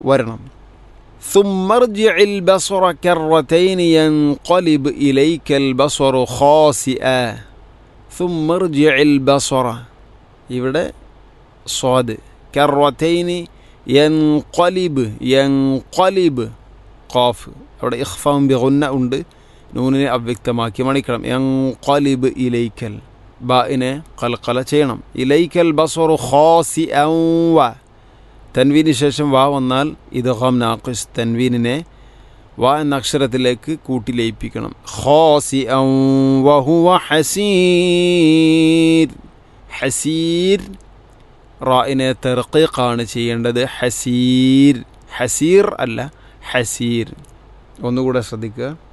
വരണം ثم ارجع البصر كرتين ينقلب إليك البصر خاسئا ثم ارجع البصر ഇവിടെ സ്വാദ് കറത്തൈനി യൻകൊലിബ് യൻകൊലിബ് ഖാഫ് അവിടെ ഇഖ്ഫാം ബിഗുന്ന ഉണ്ട് നൂനിനെ അവ്യക്തമാക്കി മണിക്കണം യൻകൊലിബ് ഇലൈക്കൽ ബാഇനെ കൽക്കല ചെയ്യണം ഇലൈക്കൽ ബസറു ഖാസി വ തൻവീന് ശേഷം വാ വന്നാൽ ഇത് ഹം നാഖിസ് തൻവീനിനെ വാ എന്ന അക്ഷരത്തിലേക്ക് കൂട്ടി ലയിപ്പിക്കണം ഖാസി വഹുവ ഹസീർ ഹസീർ റായിനെ തെർക്കീഖാണ് ചെയ്യേണ്ടത് ഹസീർ ഹസീർ അല്ല ഹസീർ ഒന്നുകൂടെ ശ്രദ്ധിക്കുക